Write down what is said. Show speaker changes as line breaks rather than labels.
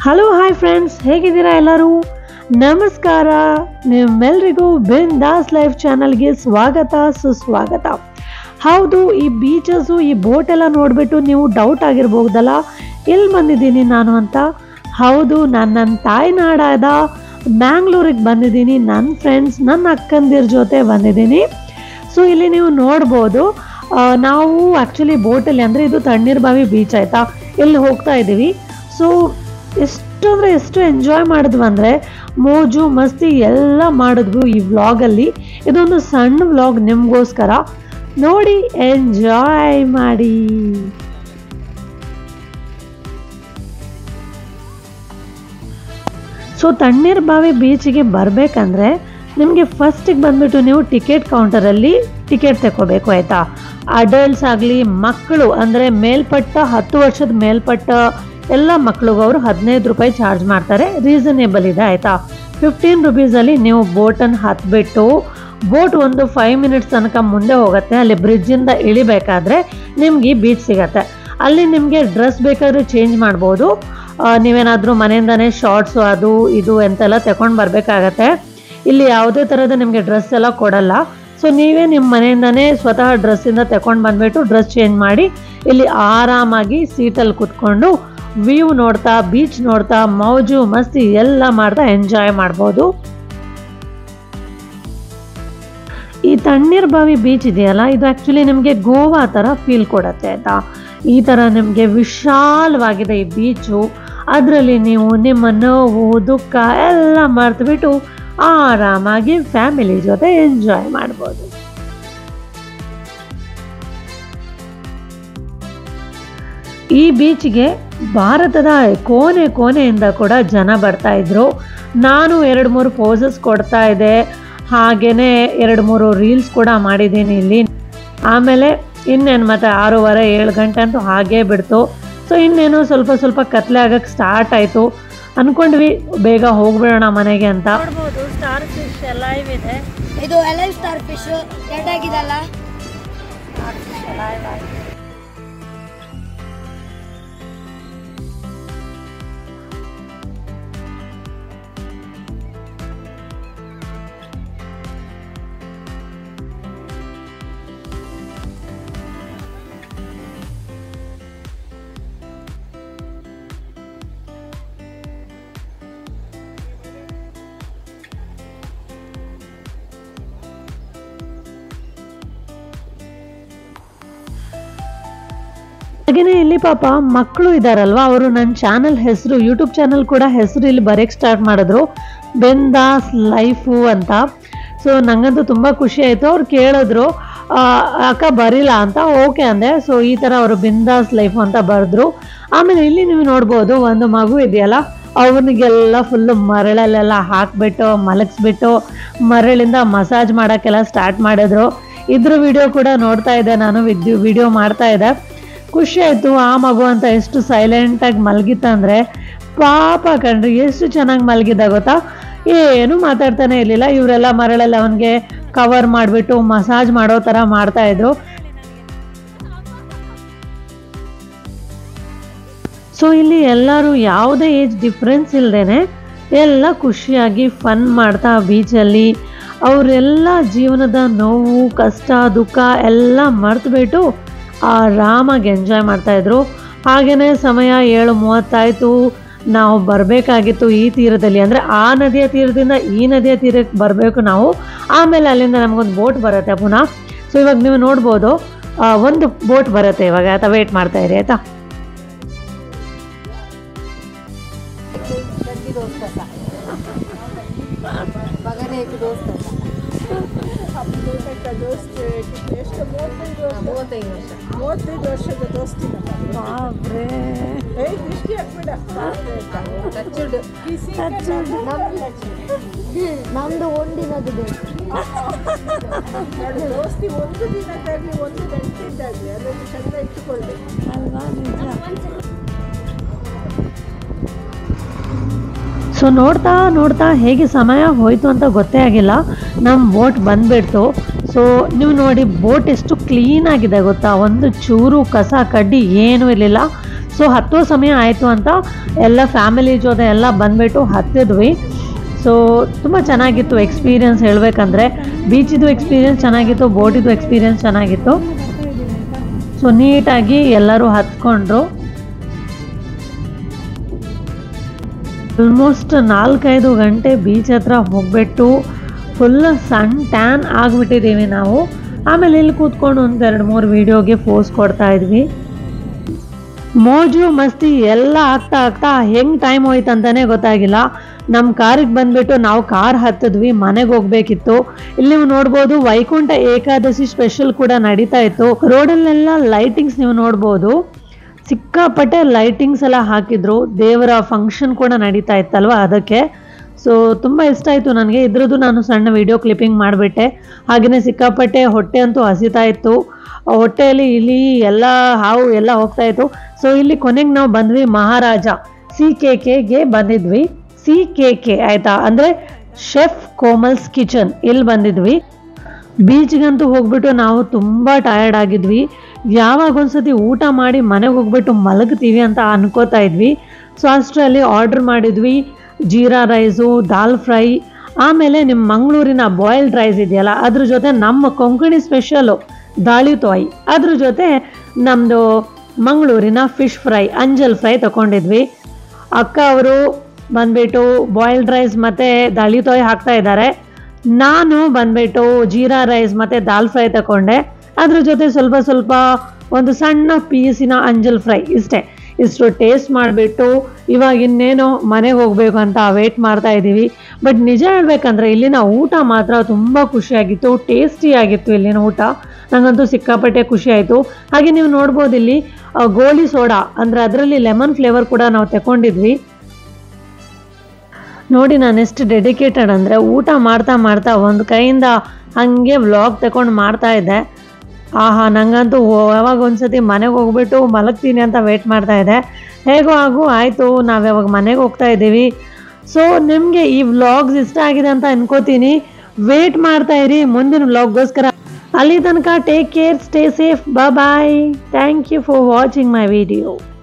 hello hi friends ಹೇಗಿದ್ದೀರಾ ಎಲ್ಲರೂ ನಮಸ್ಕಾರ ನಿಮ್ಮೆಲ್ರಿಗೂ ಬಿನ್ ದಾಸ್ ಲೈಫ್ ಚಾನಲ್ಗೆ ಸ್ವಾಗತ ಸುಸ್ವಾಗತ ಹೌದು ಈ ಬೀಚಸ್ಸು ಈ ಬೋಟ್ ಎಲ್ಲ ನೋಡಿಬಿಟ್ಟು ನೀವು ಡೌಟ್ ಆಗಿರ್ಬೋದಲ್ಲ ಎಲ್ಲಿ ಬಂದಿದ್ದೀನಿ ನಾನು ಅಂತ ಹೌದು ನಾನು ನನ್ನ ತಾಯ್ನಾಡಾದ ಮ್ಯಾಂಗ್ಳೂರಿಗೆ ಬಂದಿದ್ದೀನಿ ನನ್ನ ಫ್ರೆಂಡ್ಸ್ ನನ್ನ ಅಕ್ಕಂದಿರ ಜೊತೆ ಬಂದಿದ್ದೀನಿ ಸೊ ಇಲ್ಲಿ ನೀವು ನೋಡ್ಬೋದು ಆ, ನಾವು ಆ್ಯಕ್ಚುಲಿ ಬೋಟಲ್ಲಿ ಅಂದರೆ ಇದು ತಣ್ಣೀರ್ ಬಾವಿ ಬೀಚ್ ಆಯಿತಾ ಇಲ್ಲಿ ಹೋಗ್ತಾ ಇದ್ದೀವಿ ಸೊ ಎಷ್ಟು ಅಂದರೆ ಎಷ್ಟು ಎಂಜಾಯ್ ಮಾಡಿದ್ವಿ ಅಂದರೆ ಮೋಜು ಮಸ್ತಿ ಎಲ್ಲ ಮಾಡಿದ್ವಿ ಈ ವ್ಲಾಗಲ್ಲಿ ಇದೊಂದು ಸಣ್ಣ ವ್ಲಾಗ್ ನಿಮಗೋಸ್ಕರ ನೋಡಿ ಎಂಜಾಯ್ ಮಾಡಿ ಸೊ ತಣ್ಣೀರ್ ಬಾವಿ ಬೀಚಿಗೆ ಬರಬೇಕಂದ್ರೆ ನಿಮಗೆ ಫಸ್ಟಿಗೆ ಬಂದ್ಬಿಟ್ಟು ನೀವು ಟಿಕೆಟ್ ಕೌಂಟರಲ್ಲಿ ಟಿಕೆಟ್ ತಗೋಬೇಕು ಆಯಿತಾ ಅಡಲ್ಟ್ಸ್ ಆಗಲಿ ಮಕ್ಕಳು ಅಂದರೆ ಮೇಲ್ಪಟ್ಟ ಹತ್ತು ವರ್ಷದ ಮೇಲ್ಪಟ್ಟ ಎಲ್ಲ ಮಕ್ಳಿಗೂ ಅವರು ಹದಿನೈದು ರೂಪಾಯಿ ಚಾರ್ಜ್ ಮಾಡ್ತಾರೆ ರೀಸನೇಬಲ್ ಇದೆ ಆಯಿತಾ ಫಿಫ್ಟೀನ್ ರುಪೀಸಲ್ಲಿ ನೀವು ಬೋಟನ್ನು ಹತ್ಬಿಟ್ಟು ಬೋಟ್ ಒಂದು ಫೈವ್ ಮಿನಿಟ್ಸ್ ತನಕ ಮುಂದೆ ಹೋಗುತ್ತೆ ಅಲ್ಲಿ ಬ್ರಿಡ್ಜಿಂದ ಇಳಿಬೇಕಾದ್ರೆ ನಿಮ್ಗೆ ಈ ಬೀಚ್ ಸಿಗತ್ತೆ ಅಲ್ಲಿ ನಿಮಗೆ ಡ್ರೆಸ್ ಬೇಕಾದ್ರೆ ಚೇಂಜ್ ಮಾಡ್ಬೋದು ಆ, ನೀವೇನಾದರೂ ಮನೆಯಿಂದನೇ ಶಾರ್ಟ್ಸು ಅದು ಇದು ಎಂತೆಲ್ಲ ತಗೊಂಡು ಬರಬೇಕಾಗತ್ತೆ ಇಲ್ಲಿ ಯಾವುದೇ ಥರದ ನಿಮಗೆ ಡ್ರೆಸ್ ಎಲ್ಲ ಕೊಡಲ್ಲ ಸೊ ನೀವೇ ನಿಮ್ಮ ಮನೆಯಿಂದನೇ ಸ್ವತಃ ಡ್ರೆಸ್ಸಿಂದ ತಗೊಂಡು ಬಂದುಬಿಟ್ಟು ಡ್ರೆಸ್ ಚೇಂಜ್ ಮಾಡಿ ಇಲ್ಲಿ ಆರಾಮಾಗಿ ಸೀಟಲ್ಲಿ ಕುತ್ಕೊಂಡು ವ್ಯೂ ನೋಡ್ತಾ ಬೀಚ್ ನೋಡ್ತಾ ಮೌಜು ಮಸ್ತಿ ಎಲ್ಲ ಮಾಡ್ತಾ ಎಂಜಾಯ್ ಮಾಡ್ಬೋದು ಈ ತಣ್ಣೀರ್ ಬಾವಿ ಬೀಚ್ ಇದೆಯಲ್ಲ ಇದು ಆ್ಯಕ್ಚುಲಿ ನಿಮಗೆ ಗೋವಾ ಥರ ಫೀಲ್ ಕೊಡುತ್ತೆ ಆಯಿತಾ ಈ ಥರ ನಿಮಗೆ ವಿಶಾಲವಾಗಿದೆ ಈ ಬೀಚು ಅದರಲ್ಲಿ ನೀವು ನಿಮ್ಮ ನೋವು ದುಃಖ ಎಲ್ಲ ಮರೆತುಬಿಟ್ಟು ಆರಾಮಾಗಿ ಫ್ಯಾಮಿಲಿ ಜೊತೆ ಎಂಜಾಯ್ ಮಾಡ್ಬೋದು ಈ ಬೀಚ್ಗೆ ಭಾರತದ ಕೋನೆ ಕೋನೆಯಿಂದ ಕೂಡ ಜನ ಬರ್ತಾ ಇದ್ರು ನಾನು ಎರಡು ಮೂರು ಪೋಸಸ್ ಕೊಡ್ತಾ ಇದ್ದೆ ಹಾಗೇನೆ ಎರಡು ಮೂರು ರೀಲ್ಸ್ ಕೂಡ ಮಾಡಿದ್ದೀನಿ ಇಲ್ಲಿ ಆಮೇಲೆ ಇನ್ನೇನು ಮತ್ತೆ ಆರೂವರೆ ಏಳು ಗಂಟೆ ಅಂತೂ ಹಾಗೇ ಬಿಡ್ತು ಸೊ ಇನ್ನೇನು ಸ್ವಲ್ಪ ಸ್ವಲ್ಪ ಕತ್ಲೆ ಆಗಕ್ಕೆ ಸ್ಟಾರ್ಟ್ ಆಯಿತು ಅನ್ಕೊಂಡ್ವಿ ಬೇಗ ಹೋಗ್ಬಿಡೋಣ ಮನೆಗೆ ಅಂತ ನೋಡ್ಬೋದು ಸ್ಟಾರ್ ಫಿಶ್ ಎಲ್ಲ ಇದೆ
ಇದು ಎಲೈವ್ ಸ್ಟಾರ್ ಫಿಶ್ ಡೆಡ್ ಆಗಿದಲ್ಲ
ಹಾಗೇನೆ ಇಲ್ಲಿ ಪಾಪ ಮಕ್ಕಳು ಇದಾರಲ್ವಾ ಅವರು ನನ್ನ ಚಾನಲ್ ಹೆಸರು ಯೂಟ್ಯೂಬ್ ಚಾನಲ್ ಕೂಡ ಹೆಸರು ಇಲ್ಲಿ ಬರೆಯಕ್ಕೆ ಸ್ಟಾರ್ಟ್ ಮಾಡಿದ್ರು ಬೆಂದಾಸ್ ಲೈಫು ಅಂತ ಸೊ ನಂಗಂತೂ ತುಂಬ ಖುಷಿ ಆಯಿತು ಅವ್ರು ಕೇಳಿದ್ರು ಆ, ಅಕ್ಕ ಬರಿಲ್ಲ ಅಂತ ಓಕೆ ಅಂದೆ ಸೊ ಈ ಥರ ಅವರು ಬಿಂದಾಸ್ ಲೈಫು ಅಂತ ಬರೆದ್ರು ಆಮೇಲೆ ಇಲ್ಲಿ ನೀವು ನೋಡ್ಬೋದು ಒಂದು ಮಗು ಇದೆಯಲ್ಲ ಅವನಿಗೆಲ್ಲ ಫುಲ್ಲು ಮರಳಲ್ಲೆಲ್ಲ ಹಾಕ್ಬಿಟ್ಟು ಮಲಗಿಸ್ಬಿಟ್ಟು ಮರಳಿಂದ ಮಸಾಜ್ ಮಾಡೋಕ್ಕೆಲ್ಲ ಸ್ಟಾರ್ಟ್ ಮಾಡಿದ್ರು ಇದ್ರ ವಿಡಿಯೋ ಕೂಡ ನೋಡ್ತಾ ಇದ್ದೆ ನಾನು ವಿದ್ಯು ವಿಡಿಯೋ ಮಾಡ್ತಾ ಇದ್ದೆ ಖುಷಿ ಆಯಿತು ಆ ಮಗು ಅಂತ ಎಷ್ಟು ಸೈಲೆಂಟಾಗಿ ಮಲಗಿತ್ತಂದ್ರೆ ಪಾಪ ಕಣ್ರಿ ಎಷ್ಟು ಚೆನ್ನಾಗಿ ಮಲಗಿದ್ದ ಗೊತ್ತಾ ಏನು ಮಾತಾಡ್ತಾನೆ ಇರಲಿಲ್ಲ ಇವರೆಲ್ಲ ಮರಳೆಲ್ಲ ಅವನಿಗೆ ಕವರ್ ಮಾಡಿಬಿಟ್ಟು ಮಸಾಜ್ ಮಾಡೋ ಥರ ಮಾಡ್ತಾ ಇದ್ರು ಸೊ ಇಲ್ಲಿ ಎಲ್ಲರೂ ಯಾವುದೇ ಏಜ್ ಡಿಫ್ರೆನ್ಸ್ ಇಲ್ಲದೇನೆ ಎಲ್ಲ ಖುಷಿಯಾಗಿ ಫನ್ ಮಾಡ್ತಾ ಬೀಚಲ್ಲಿ ಅವರೆಲ್ಲ ಜೀವನದ ನೋವು ಕಷ್ಟ ದುಃಖ ಎಲ್ಲ ಮರೆತುಬಿಟ್ಟು ಆರಾಮಾಗಿ ಎಂಜಾಯ್ ಮಾಡ್ತಾಯಿದ್ರು ಹಾಗೆಯೇ ಸಮಯ ಏಳು ಮೂವತ್ತಾಯಿತು ನಾವು ಬರಬೇಕಾಗಿತ್ತು ಈ ತೀರದಲ್ಲಿ ಅಂದರೆ ಆ ನದಿಯ ತೀರದಿಂದ ಈ ನದಿಯ ತೀರಕ್ಕೆ ಬರಬೇಕು ನಾವು ಆಮೇಲೆ ಅಲ್ಲಿಂದ ನಮಗೊಂದು ಬೋಟ್ ಬರುತ್ತೆ ಪುನಃ ಸೊ ಇವಾಗ ನೀವು ನೋಡ್ಬೋದು ಆ, ಒಂದು ಬೋಟ್ ಬರುತ್ತೆ ಇವಾಗ ಆಯ್ತಾ ವೇಟ್ ಮಾಡ್ತಾ ಇರಿ ಆಯಿತಾ
बघा एक दोस्त
ಎಷ್ಟು ಮೂವತ್ತೈದು ವರ್ಷ
ಮೂವತ್ತೈದು ವರ್ಷ
ಮೂವತ್ತೈದು ವರ್ಷದ ದೋಸ್ತಿ ಏಯ್ ದೃಷ್ಟಿ ಹಾಕ್ಬೇಡ
ಟಚ್ಡ್ ನಮ್ದು ಒಂದಿನದು ಬೇಕು
ನೋಡಿ ದೋಸ್ತಿ ಒಂದು ದಿನದಾಗಲಿ ಒಂದು ಗಂಟೆದ್ದಾಗಲಿ ಅದನ್ನು ಚಂದ ಇಟ್ಟುಕೊಳ್ಬೇಕು
ಸೊ ನೋಡ್ತಾ ನೋಡ್ತಾ ಹೇಗೆ ಸಮಯ ಹೋಯಿತು ಅಂತ ಗೊತ್ತೇ ಆಗಿಲ್ಲ ನಮ್ಮ ಬೋಟ್ ಬಂದ್ಬಿಡ್ತು ಸೊ ನೀವು ನೋಡಿ ಬೋಟ್ ಎಷ್ಟು ಕ್ಲೀನ್ ಆಗಿದೆ ಗೊತ್ತಾ ಒಂದು ಚೂರು ಕಸ ಕಡ್ಡಿ ಏನೂ ಇರಲಿಲ್ಲ ಸೊ ಹತ್ತೋ ಸಮಯ ಆಯಿತು ಅಂತ ಎಲ್ಲ ಫ್ಯಾಮಿಲಿ ಜೊತೆ ಎಲ್ಲ ಬಂದ್ಬಿಟ್ಟು ಹತ್ತಿದ್ವಿ ಸೊ ತುಂಬ ಚೆನ್ನಾಗಿತ್ತು ಎಕ್ಸ್ಪೀರಿಯನ್ಸ್ ಹೇಳಬೇಕಂದ್ರೆ ಬೀಚಿದು ಎಕ್ಸ್ಪೀರಿಯನ್ಸ್ ಚೆನ್ನಾಗಿತ್ತು ಬೋಟಿದು ಎಕ್ಸ್ಪೀರಿಯನ್ಸ್ ಚೆನ್ನಾಗಿತ್ತು ಸೊ ನೀಟಾಗಿ ಎಲ್ಲರೂ ಹತ್ಕೊಂಡ್ರು ಆಲ್ಮೋಸ್ಟ್ ನಾಲ್ಕೈದು ಗಂಟೆ ಬೀಚ್ ಹತ್ರ ಹೋಗ್ಬಿಟ್ಟು ಫುಲ್ ಸನ್ ಟ್ಯಾನ್ ಆಗಿಬಿಟ್ಟಿದ್ದೀವಿ ನಾವು ಆಮೇಲೆ ಇಲ್ಲಿ ಕೂತ್ಕೊಂಡು ಒಂದು ಎರಡು ಮೂರು ವೀಡಿಯೋಗೆ ಫೋಸ್ ಕೊಡ್ತಾ ಇದ್ವಿ ಮೋಜು ಮಸ್ತಿ ಎಲ್ಲ ಆಗ್ತಾ ಆಗ್ತಾ ಹೆಂಗ್ ಟೈಮ್ ಹೋಯ್ತು ಅಂತಾನೆ ಗೊತ್ತಾಗಿಲ್ಲ ನಮ್ಮ ಕಾರಿಗೆ ಬಂದ್ಬಿಟ್ಟು ನಾವು ಕಾರ್ ಹತ್ತಿದ್ವಿ ಮನೆಗೆ ಹೋಗ್ಬೇಕಿತ್ತು ಇಲ್ಲಿ ನೀವು ನೋಡ್ಬೋದು ವೈಕುಂಠ ಏಕಾದಶಿ ಸ್ಪೆಷಲ್ ಕೂಡ ನಡೀತಾ ಇತ್ತು ರೋಡಲ್ಲೆಲ್ಲ ಲೈಟಿಂಗ್ಸ್ ನೀವು ನೋಡ್ಬೋದು ಸಿಕ್ಕಾಪಟ್ಟೆ ಲೈಟಿಂಗ್ಸ್ ಎಲ್ಲ ಹಾಕಿದ್ರು ದೇವರ ಫಂಕ್ಷನ್ ಕೂಡ ನಡೀತಾ ಇತ್ತಲ್ವ ಅದಕ್ಕೆ ಸೊ ತುಂಬ ಇಷ್ಟ ಆಯಿತು ನನಗೆ ಇದ್ರದ್ದು ನಾನು ಸಣ್ಣ ವಿಡಿಯೋ ಕ್ಲಿಪ್ಪಿಂಗ್ ಮಾಡಿಬಿಟ್ಟೆ ಹಾಗೆಯೇ ಸಿಕ್ಕಾಪಟ್ಟೆ ಹೊಟ್ಟೆ ಅಂತೂ ಹಸಿತಾ ಇತ್ತು ಆ ಹೊಟ್ಟೆಯಲ್ಲಿ ಇಲಿ ಎಲ್ಲ ಹಾವು ಎಲ್ಲ ಹೋಗ್ತಾ ಇತ್ತು ಸೊ ಇಲ್ಲಿ ಕೊನೆಗೆ ನಾವು ಬಂದ್ವಿ ಮಹಾರಾಜ ಸಿ ಕೆ ಕೆಗೆ ಬಂದಿದ್ವಿ ಸಿ ಕೆ ಕೆ ಆಯ್ತಾ ಅಂದರೆ ಶೆಫ್ ಕೋಮಲ್ಸ್ ಕಿಚನ್ ಇಲ್ಲಿ ಬಂದಿದ್ವಿ ಬೀಚ್ಗಂತೂ ಹೋಗ್ಬಿಟ್ಟು ನಾವು ತುಂಬ ಟಯರ್ಡ್ ಆಗಿದ್ವಿ ಯಾವಾಗ ಒಂದ್ಸತಿ ಊಟ ಮಾಡಿ ಮನೆಗೆ ಹೋಗ್ಬಿಟ್ಟು ಮಲಗ್ತೀವಿ ಅಂತ ಅನ್ಕೋತಾ ಇದ್ವಿ ಸೊ ಅಷ್ಟರಲ್ಲಿ ಆರ್ಡ್ರ್ ಮಾಡಿದ್ವಿ ಜೀರಾ ರೈಸು ದಾಲ್ ಫ್ರೈ ಆಮೇಲೆ ನಿಮ್ಮ ಮಂಗಳೂರಿನ ಬಾಯ್ಲ್ಡ್ ರೈಸ್ ಇದೆಯಲ್ಲ ಅದ್ರ ಜೊತೆ ನಮ್ಮ ಕೊಂಕಣಿ ಸ್ಪೆಷಲು ದಾಳಿ ತೋಯ್ ಅದ್ರ ಜೊತೆ ನಮ್ಮದು ಮಂಗಳೂರಿನ ಫಿಶ್ ಫ್ರೈ ಅಂಜಲ್ ಫ್ರೈ ತಗೊಂಡಿದ್ವಿ ಅಕ್ಕ ಅವರು ಬಂದ್ಬಿಟ್ಟು ಬಾಯ್ಲ್ಡ್ ರೈಸ್ ಮತ್ತು ದಾಳಿ ತೋಯ್ ಹಾಕ್ತಾ ಇದ್ದಾರೆ ನಾನು ಬಂದ್ಬಿಟ್ಟು ಜೀರಾ ರೈಸ್ ಮತ್ತು ದಾಲ್ ಫ್ರೈ ತಗೊಂಡೆ ಅದ್ರ ಜೊತೆ ಸ್ವಲ್ಪ ಸ್ವಲ್ಪ ಒಂದು ಸಣ್ಣ ಪೀಸಿನ ಅಂಜಲ್ ಫ್ರೈ ಇಷ್ಟೇ ಇಷ್ಟು ಟೇಸ್ಟ್ ಮಾಡಿಬಿಟ್ಟು ಇವಾಗ ಇನ್ನೇನು ಮನೆಗೆ ಹೋಗಬೇಕು ಅಂತ ವೇಟ್ ಮಾಡ್ತಾ ಇದ್ದೀವಿ ಬಟ್ ನಿಜ ಹೇಳ್ಬೇಕಂದ್ರೆ ಇಲ್ಲಿನ ಊಟ ಮಾತ್ರ ತುಂಬ ಖುಷಿಯಾಗಿತ್ತು ಟೇಸ್ಟಿಯಾಗಿತ್ತು ಇಲ್ಲಿನ ಊಟ ನನಗಂತೂ ಸಿಕ್ಕಾಪಟ್ಟೆ ಖುಷಿ ಆಯಿತು ಹಾಗೆ ನೀವು ನೋಡ್ಬೋದು ಇಲ್ಲಿ ಆ, ಗೋಲಿ ಸೋಡಾ ಅಂದರೆ ಅದರಲ್ಲಿ ಲೆಮನ್ ಫ್ಲೇವರ್ ಕೂಡ ನಾವು ತಗೊಂಡಿದ್ವಿ ನೋಡಿ ನಾನು ಎಷ್ಟು ಡೆಡಿಕೇಟೆಡ್ ಅಂದರೆ ಊಟ ಮಾಡ್ತಾ ಮಾಡ್ತಾ ಒಂದು ಕೈಯಿಂದ ಹಾಗೆ ವ್ಲಾಗ್ ತಗೊಂಡು ಮಾಡ್ತಾ ಇದ್ದೆ ಆಹಾ ನಂಗಂತೂ ಹೋ- ಯಾವಾಗ ಒಂದ್ಸತಿ ಮನೆಗೆ ಹೋಗ್ಬಿಟ್ಟು ಮಲಗ್ತೀನಿ ಅಂತ ವೇಟ್ ಮಾಡ್ತಾ ಇದ್ದೆ ಹೇಗೋ ಆಗು ಆಯಿತು ನಾವು ಯಾವಾಗ ಮನೆಗೆ ಹೋಗ್ತಾ ಇದ್ದೀವಿ ಸೊ ನಿಮಗೆ ಈ ವ್ಲಾಗ್ಸ್ ಇಷ್ಟ ಆಗಿದೆ ಅಂತ ಅನ್ಕೋತೀನಿ ವೇಟ್ ಮಾಡ್ತಾ ಇರಿ ಮುಂದಿನ ವ್ಲಾಗ್ಗೋಸ್ಕರ ಅಲ್ಲಿ ತನಕ take care stay safe bye thank you for watching my video